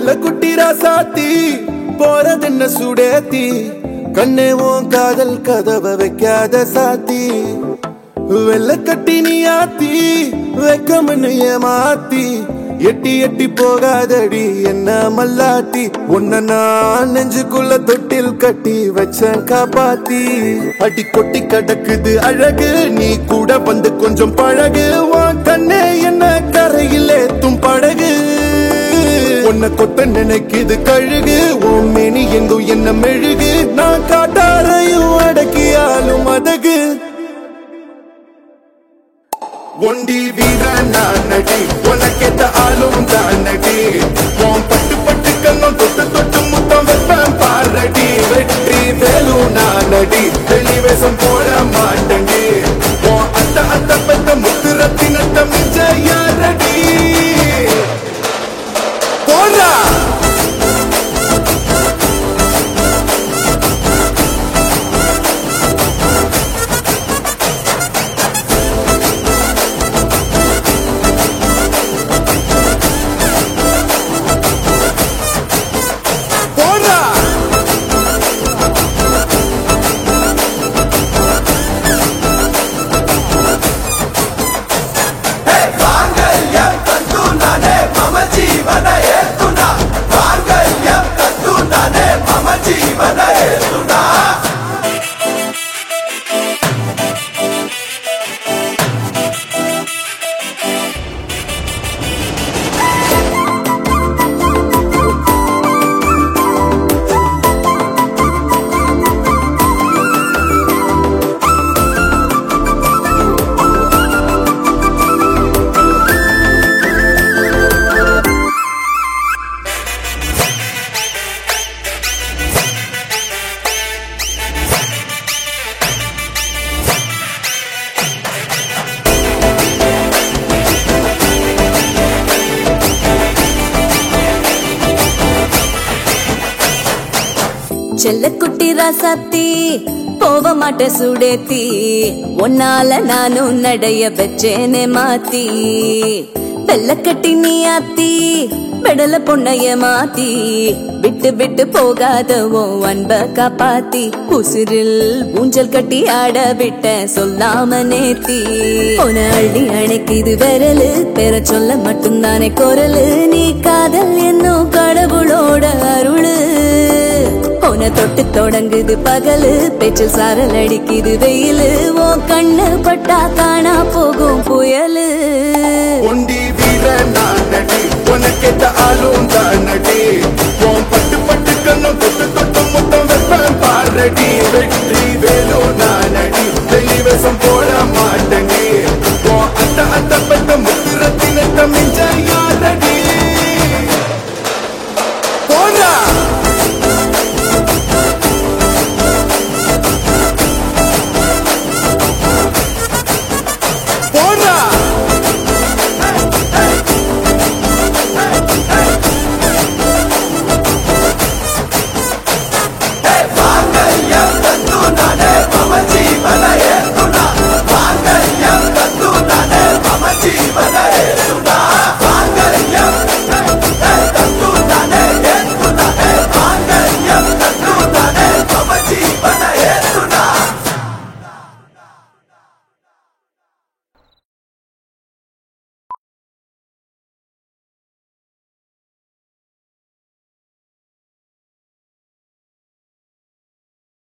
வெள்ள குட்டி ராசாத்தி போறதென்ன சுடேத்தி கண்ணே உன் காதல் கதவை வைக்காத சாத்தி வெள்ள கட்டி நீ ஆத்தி வெக்கமன்னு ஏமாத்தி எட்டி எட்டி போகாதடி என்ன மல்லாட்டி உன்ன நான் நெஞ்சுக்குள்ள தொட்டில் கட்டி வச்சேன் காப்பாத்தி அடி கொட்டி கிடக்குது அழகு நீ கூட வந்து கொஞ்சம் பழகு உன் கண்ணே என்ன கரையில் ஏத்தும் படகு உன்னை கொத்த நினைக்குது கழுகு உன் மேனி எங்கும் என்ன மெழுகு நான் காட்டாரையும் அடக்கியாலும் அதகு ஒண்டி வீர நான் நடி உனக்கேத்த ஆளும் தான் நடி உன் பட்டு பட்டு கண்ணும் தொட்டு தொட்டு முத்தம் வைப்பேன் பாரடி வெற்றி வேலும் நான் நடி வெளிவேசம் போட மாட்டேன்டி உன் அத்த அத்த பெத்த முத்து ரத்தினத்த மிச்ச யாரடி போடா போடா మాంగళ్యం తంతునానే మమ జీవన హేతునా మాంగళ్యం తంతునానే మమ జీవన హేతునా செல்லக்குட்டி ராசாத்தி போக மாட்ட சுடேத்தி உன்னால நானும் நடைய வச்சேனே மாத்தி வெள்ளக்கட்டி நீ ஆத்தி பெடல பொண்ணைய மாத்தி விட்டு விட்டு போகாத உன் அன்ப காப்பாத்தி உசிரில் ஊஞ்சல் கட்டி ஆட விட்ட சொல்லாம நேத்தி உன அள்ளி அணைக்குது விரலு பெற சொல்ல மட்டும்தானே குரலு நீ காதல் என்னும் கடவுளோட அருளு உன தொட்டு தொடங்குது பகலு பேச்சில் சாரல் அடிக்குது வெயிலு உன் கண்ணு பட்டா காணா போகும் புயலு ஒண்டி வீர நான் நடி உனக்கேத்த ஆளும் தான் நடி உன் பட்டு பட்டு கண்ணும் தொட்டு தொட்டு முத்தம் வைப்பேன் பாரடி வெற்றி வேலும் நான் நடி வெளிவேசம் போட மாட்டேன் உன் அத்த அத்த பெத்த முத்து ரத்தினத்த மிஞ்ச